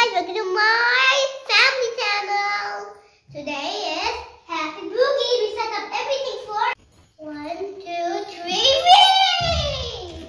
guys, welcome to my family channel. Today is Happy Boogie. We set up everything for one, two, three, whee!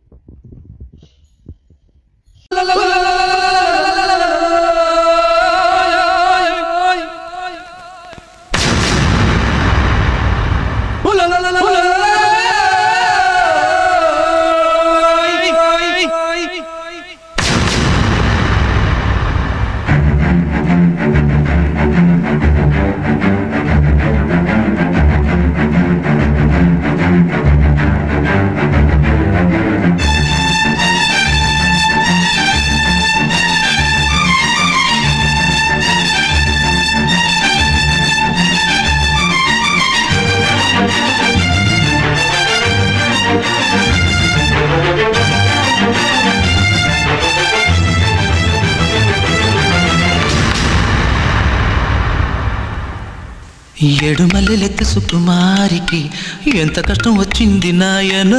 ఏడు మల్లెలెత్తి సుకుమారికి ఎంత కష్టం వచ్చింది నాయన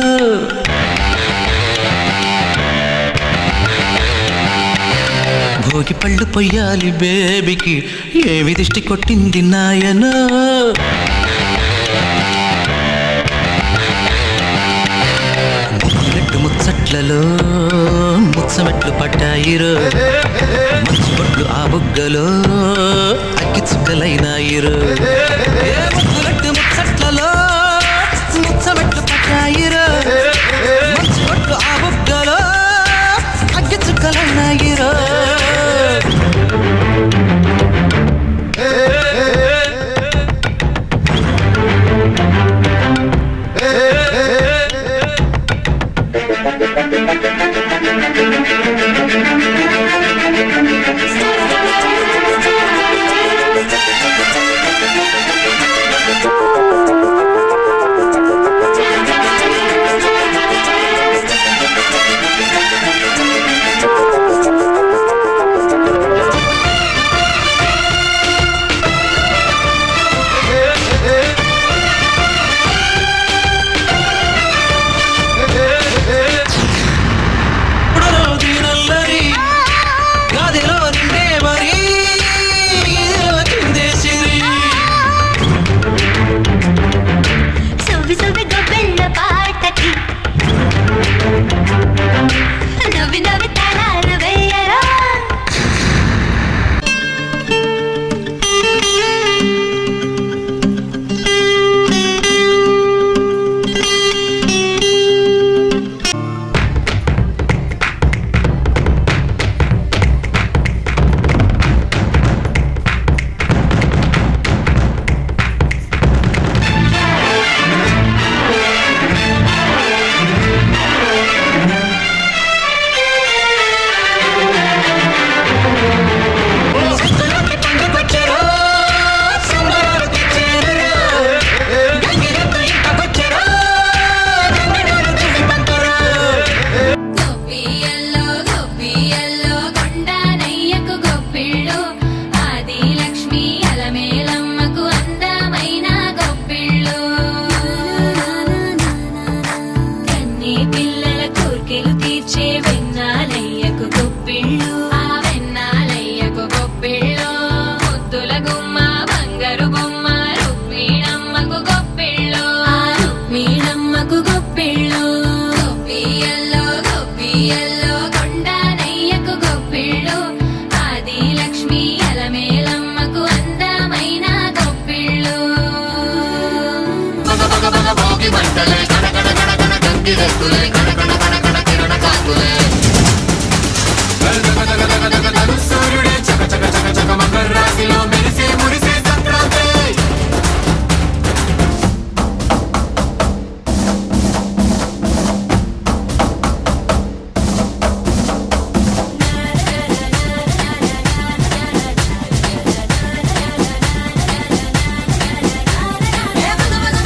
భోగి పళ్ళు పొయ్యాలి బేబీకి ఏమి దిష్టి కొట్టింది నాయన ముచ్చట్లు ముచ్చట్లలో ముచ్చమెట్లు పట్టాయిరో మంచి బొట్లు ఆ బుగ్గలో అగ్గి చుక్కలైనాయిరు ఏ ముగ్గులట్టు ముచ్చట్లలో ముచ్చమెట్లు పట్టాయిరు మంచి బొట్లు ఆ బుగ్గలో అగ్గి చుక్కలైనాయిరు ఇప్పుడు దీనల్లరి గదిలో నిండే మరి కిందే సిరి సువ్వి సువ్విగా వెళ్ళ పాటకి నవ్వి నవ్వి తలాలు వేయరా సంతలోకి పండుకొచ్చారు సంబరాలు తెచ్చారు గంగిరెద్దు ఇంటకొచ్చారు గంగిరెద్దు తుమ్మి పంపరు గొప్పియల్లో గొప్పియల్లో కొండానయ్యకు గొప్పిళ్ళు ఆది లక్ష్మి అలమేలమ్మకు అందమైన గొప్పిళ్ళు కన్ని పిల్లల కోర్కెలు తీర్చే వెన్నాలయ్యకు గొప్పిళ్ళు ఆ వెన్నాలయ్యకు గొప్పిళ్ళు ముద్దుల గుమ్మ బంగారు బొమ్మ రుక్మిణమ్మకు గొప్పిళ్ళు ఆ రుక్మిణమ్మకు గొప్పిళ్ళు గొప్పియల్లో గొప్పియల్లో కొండానయ్యకు గొప్పిళ్ళు ఆది లక్ష్మి అలమేలమ్మకు అందమైన గొప్పిళ్ళు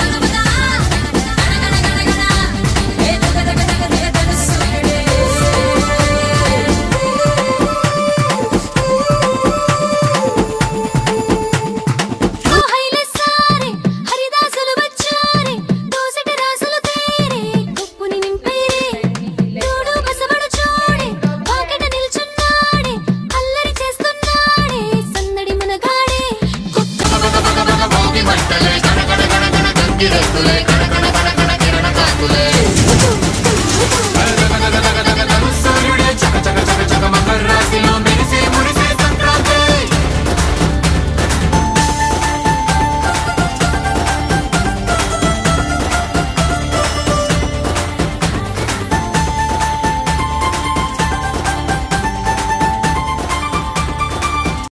ఏ కణ కణ కణ కణ కిరణ కాంతులే సూర్యుడే చక చక చక